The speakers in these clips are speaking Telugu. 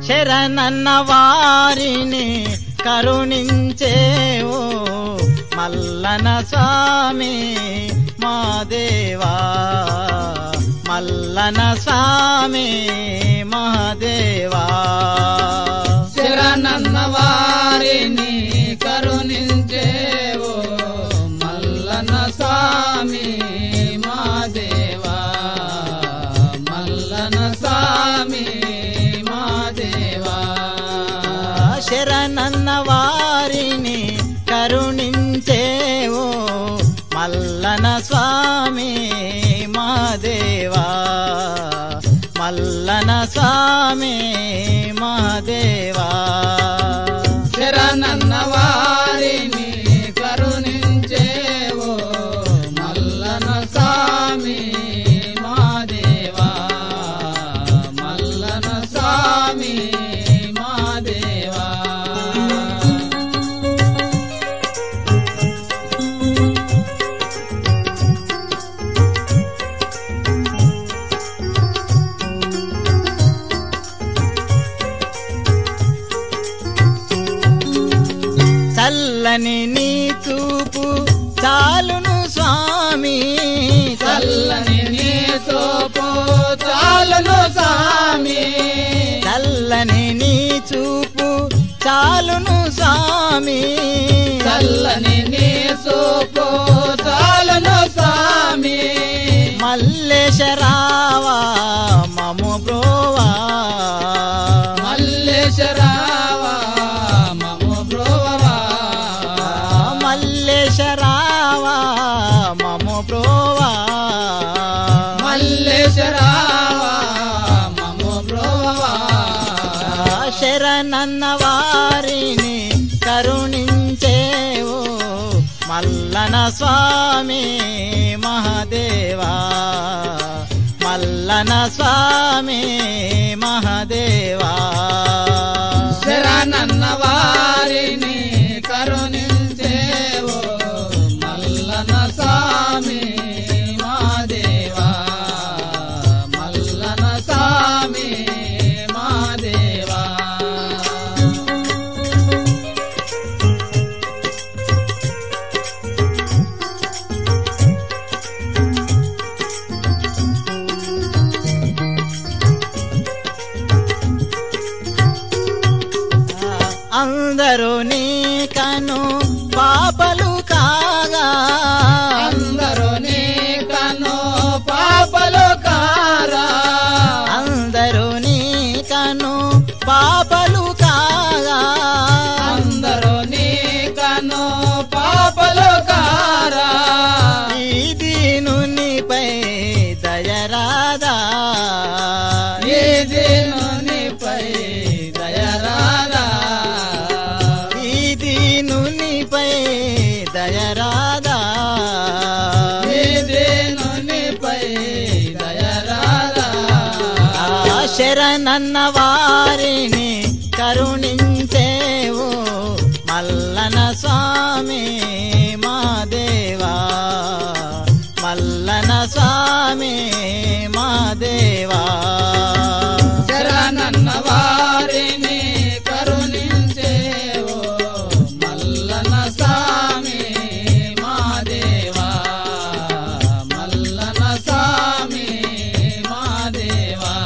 శరణన్న వారిని కరుణించేవో మల్లన స్వామి మా దేవా మల్లన స్వామి మహాదేవా శరణన్న వారిని కరుణించేవో మల్లన స్వామి మా దేవా మల్లన స్వామి మా దేవా శరణన్న వారిని కరుణించేవో మల్లన స్వామి మా దేవా మల్లన స్వామి మహాదేవా శరణన్న వారిని కరుణించేవో మల్లన స్వామి మా దేవా మల్లన స్వామి మా దేవా చల్లని నీ చూపు చాలును స్వామి చల్లని నీ సోపు చాలును స్వామి చల్లని నీ చూపు చాలును స్వామి చల్లని నీ సోపు చాలును స్వామి మల్లేశరావా మము బ్రోవా మల్లేశరావా మము బ్రోవా మల్లేశరావా మము బ్రోవా మల్లేశరావా మము బ్రోవా శరణన్న వారిని కరుణించేవో మల్లన స్వామి మహాదేవా మల్లన స్వామి మహాదేవా శరణన్న వారిని కరుణించేవో మల్లన స్వామి మా దేవా మల్లన స్వామి మా దేవా అందరూ నీ కను పాపలు కాగా అందరూ నీ కను పాపలు కారా అందరూ నీ కను పాపలు కాగా అందరూ నీ కను పాపలు కారా ఈ దీనునిపై దయరాదా ఈ దీనునిపై దయరారా ఈ దీనునిపై దయరాదా ఈ దీనునిపై దయరారా ఆ శరణన్న వారిని కరుణించేవో మల్లన స్వామి మా దేవా మల్లన స్వామి మా దేవా శరణన్న వారిని కరుణించేవో మల్లన స్వామి మా దేవా మల్లన స్వామి మా దేవా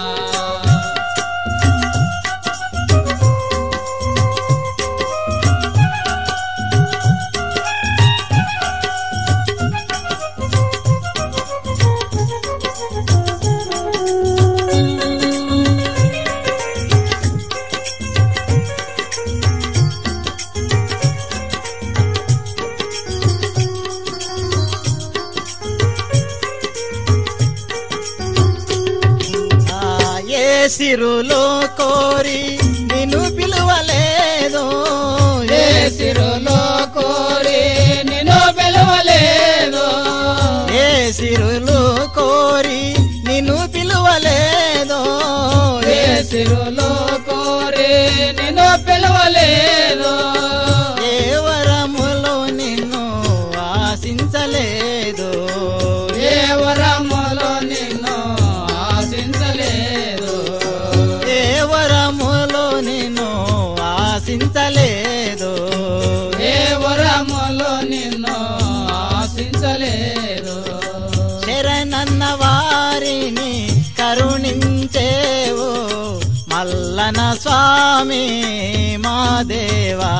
ఆ, ఏ సిరులో కోరి నిన్ను పిలువలేదో ఏ సిరులో కోరి నిన్ను పిలవలేదు ఏ సిరులు కోరి నిన్ను పిలువలేదో ఏ సిరులో కోరి నిన్ను పిలవలేదు ఏ వరములో నిన్ను ఆశించలేదు ఏ వరములో నిన్ను ఆశించలేదు ఏ వరములో శరణన్న వారిని కరుణించేవు మల్లన స్వామి మా దేవా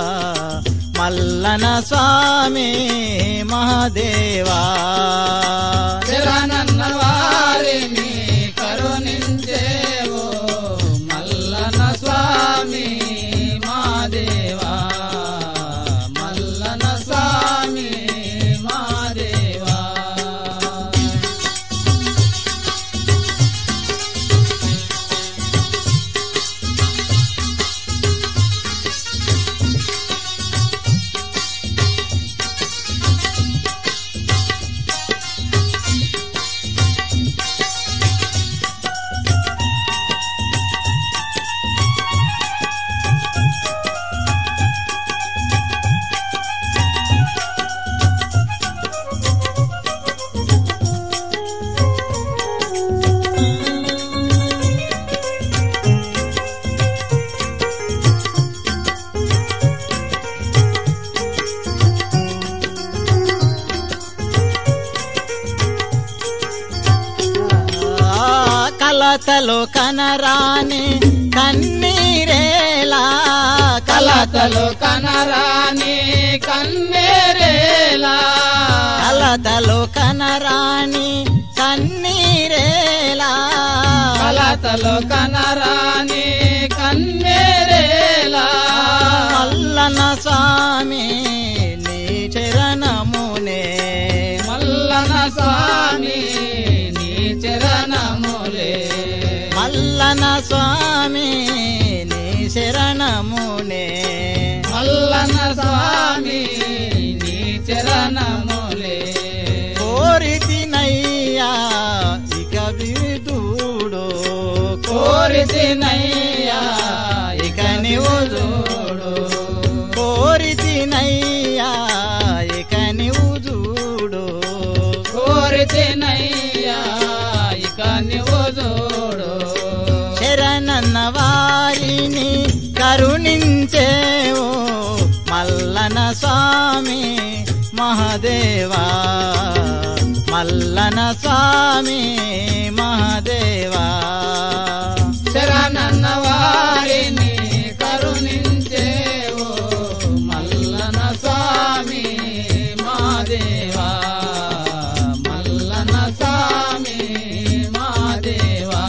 మల్లన స్వామి మహాదేవా శరణన్న వారిని కరుణించేవో మల్లన స్వామి మా దేవా మల్లన స్వామి మా దేవా ఆ, కలతలు కనరాని కన్నీరేలా కలతలు కనరాని కన్నేరేలా కలతలు కనరాని కన్నీరేలా కలతలు కనరాని కన్నేరేలా మల్లన స్వామి నీ చరణమునే మల్లన స్వామి నీ చరణములే మల్లన స్వామి నీ శరణమునే మల్లన స్వామి నీ చరణములే కోరితినయ్యా ఇక విదుడు కోరితినయ్యా ఇక నీవు చూడు కోరితినయ్యా ఇక నీవు చూడు కోరితినయ్యా ఇక నువ్వు చూడు శరణన్న వారిని కరుణించేవు మల్లన స్వామి మహాదేవా మల్లన స్వామి మహాదేవా శరణన్న వారిని కరుణించేవో మల్లన స్వామి మా దేవా మల్లన స్వామి మా దేవా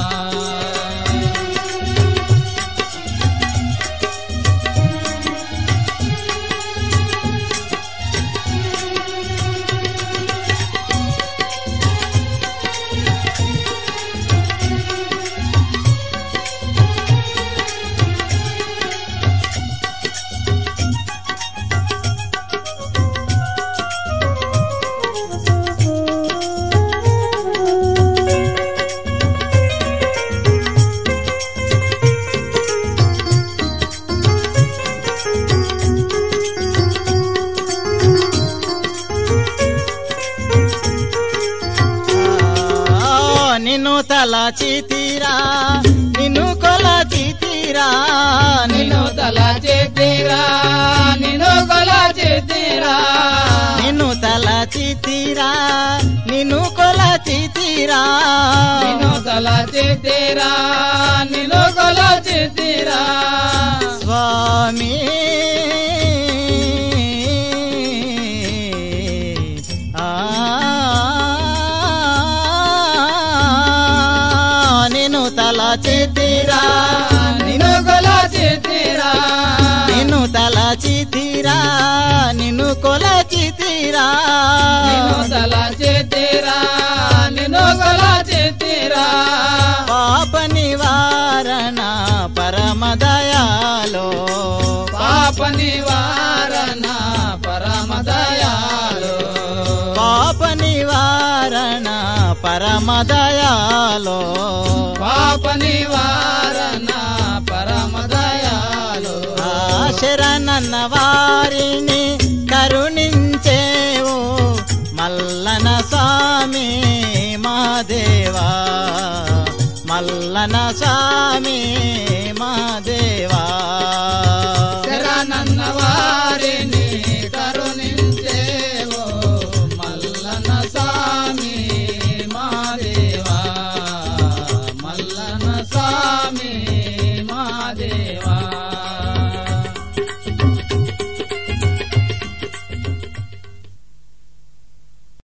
ఆ, నిన్ను తలచితిరా నిన్ను కొలచితిరా నిన్ను తల చేతిరా నిన్ను కొల చేతిరా నిన్ను తలచితిరా నిన్ను కొలచితిరా నిన్ను తల చేతిరా నిన్ను కొల చేతిరా స్వామి ఆ, నిన్ను తలచితిరా నిన్ను కొల చేతిరా నిన్ను తలచితిరా నిన్ను కొలచితిరా నిన్ను తల చేతిరా నిన్ను కొల చేతిరా పాప నివారణ పరమ దయాలో పాప నివారణ పరమ దయాలు పాప నివారణ పరమ దయాలో పాప నివారణ పరమ దయాలు ఆ శరణన్న వారిని కరుణించేవు మల్లన స్వామి మహాదేవా మల్లన స్వామి మహాదేవా శరణన్న